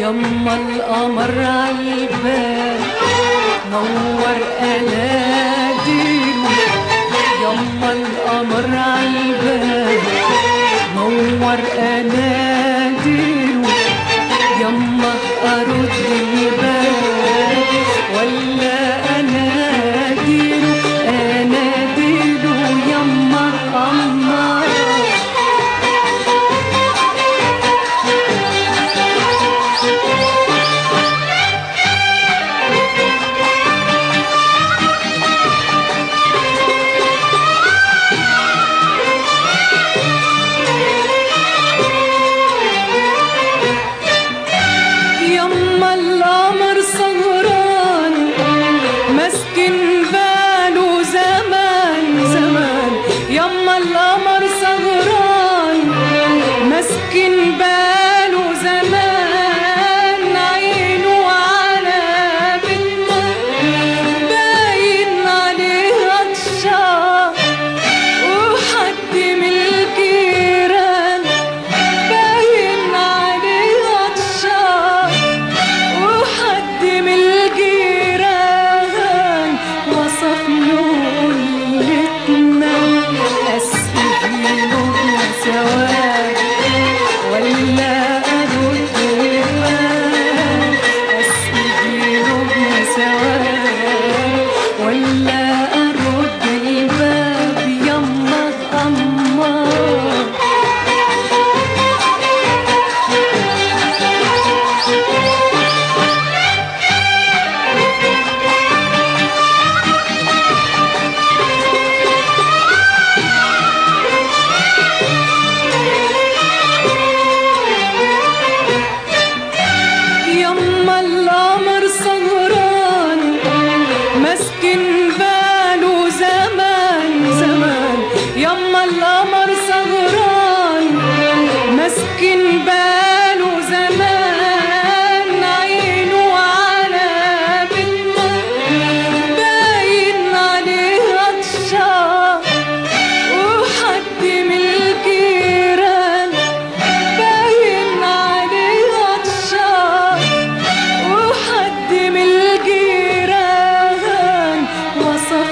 يما القمر عالباب نور اناديله يما القمر عالباب نور اناديله يما ارد الباب ولا اناديله اناديله يما الله يما القمر سهران مسكن باله زمان زمان يما القمر سهران مسكن باله زمان عينه على بنته باين عليها عطشان وحد من الجيران باين عليها عطشان وحد من الجيران وصف ليلتنا أسهله سوا ولا أرد الباب أسهله سوا ولا أرد الباب يما القمر يما القمر سهران مسكن باله زمان زمان يما القمر سهران مسكن باله زمان عينه على بنته باين عليها عطشان وحد من الجيران باين عليها عطشان وحد من الجيران وصف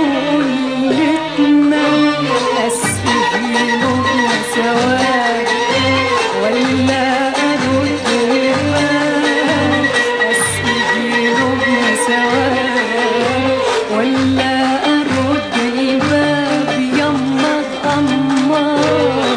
ليلتنا أسهله سوا ولا أرد الباب أسهله سوا ولا أرد الباب يما القمر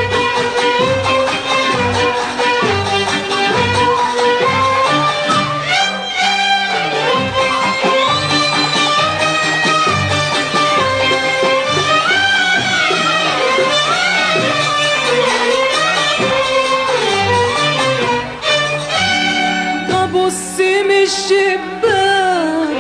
ببص من الشباك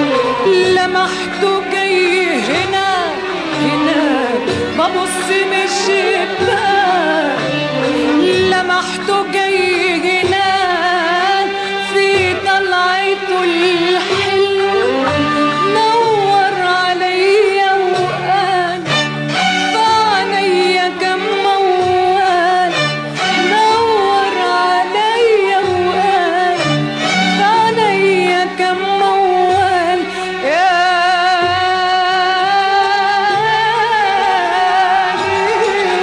لمحته جاي هنا هنا ببص من الشباك لمحته جاي هنا في طلعته الحلوة نور عليا وقال فعليا كم موال نور عليا وقال فعليا كم موال يا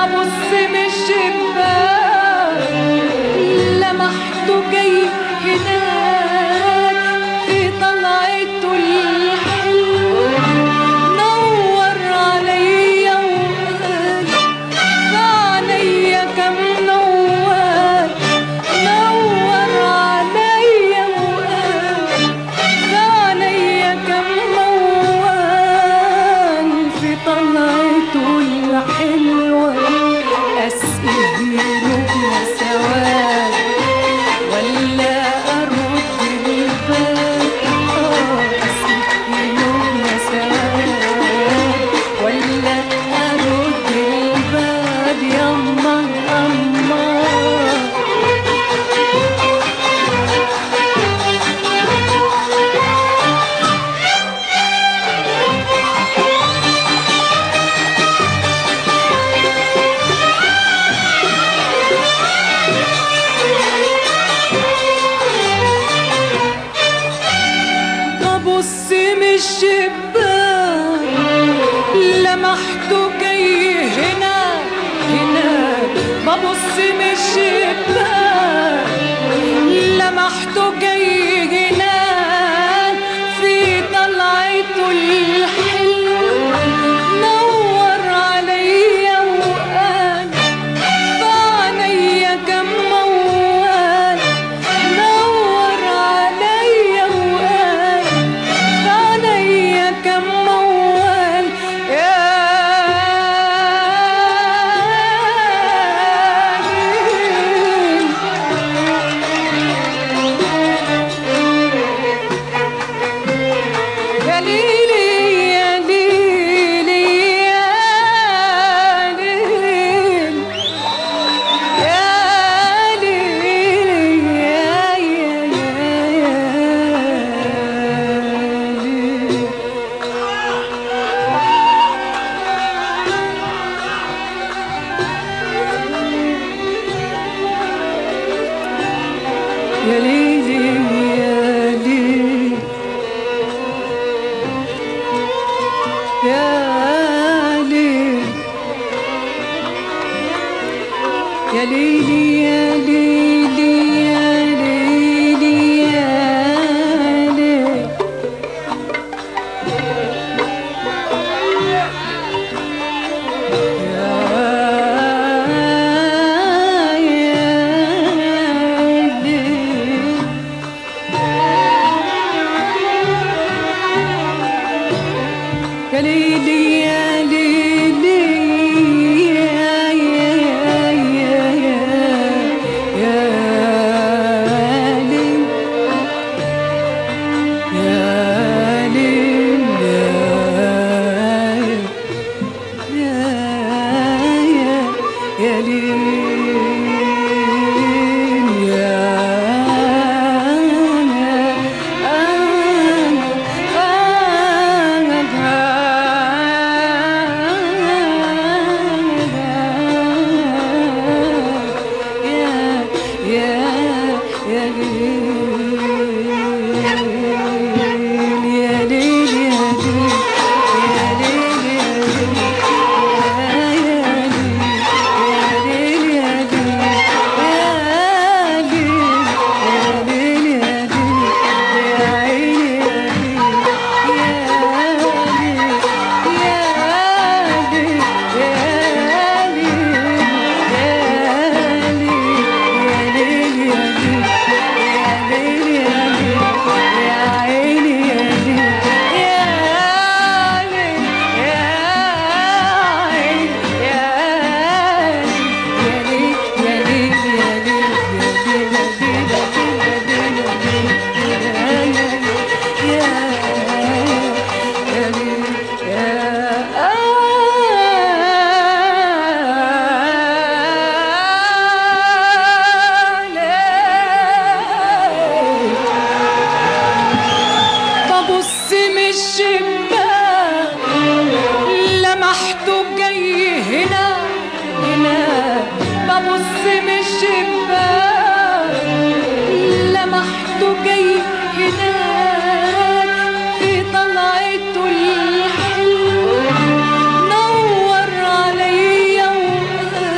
ببص من الشباك لمحته جاي هناك في طلعته الحلوة نور عليا وقال فعليا كم نور نور عليا وقال فعليا كم موال في طلعته الحلوة أسئله بسواد ولا أرد الباب آه، أسئله بسواد ولا أرد الباب يما أما ببص من الشباك لمحته جاي هنا هنا ببص من الشباك لمحته جاي هنا في طلعته الحلوة نور عليا وقال فعليا كم موال نور عليا وقال فعليا كم موال يا يا ليلي يا ليلي يا ليل يا ليلي يا يا يا ليل يا ليلي يا ليل يا ليل يا ليلي يا ليلي يا ليلي يا ليل يا يا ليل يا ليلي يا ليلي يا يا يا يا يا ليل يا ليل يا يا يا ليل يا ببص من الشباك لمحته جاي هنا هنا ببص من الشباك لمحته جاي هناك في طلعته الحلوة نور عليا وقال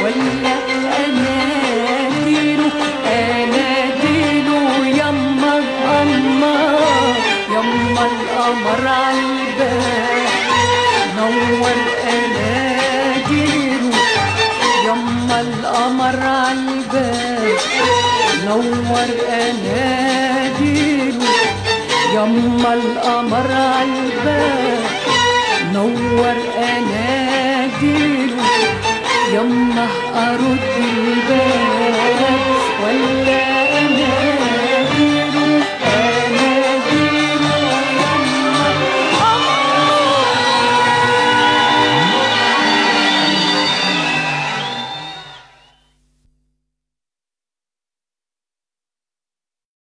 ولا اناديله اناديله يما القمر يما القمر عالباب نور اناديله يما القمر عالباب نور اناديله يما القمر عالباب نور اناديله يما ارد الباب